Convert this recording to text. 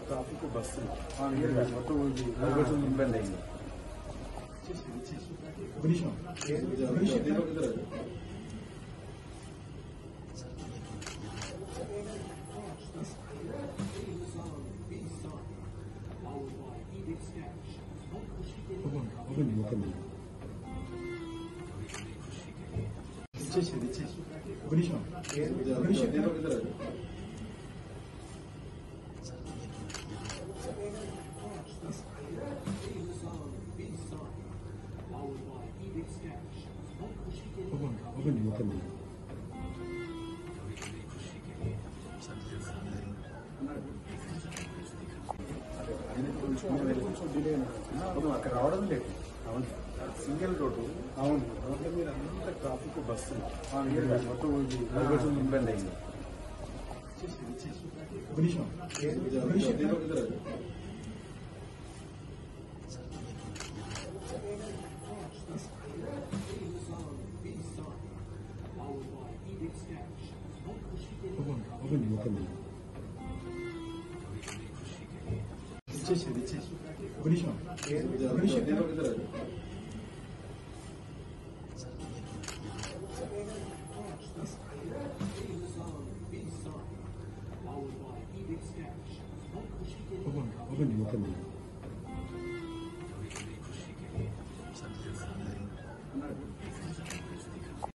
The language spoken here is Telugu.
ట్రాఫిక్ బస్సులు మొత్తం ఇది కొంచెం ఇబ్బంది అయింది ఆయన కొంచెం కొంచెం డిలే అవును అక్కడ రావడం లేదు అవును సింగిల్ రోడ్డు అవును రోడ్ల మీద అంతా ట్రాఫిక్ బస్సులు మొత్తం ఇది కొంచెం ఇబ్బంది అయింది ఇచ్చేసేది ఇచ్చేసి Open, open, open.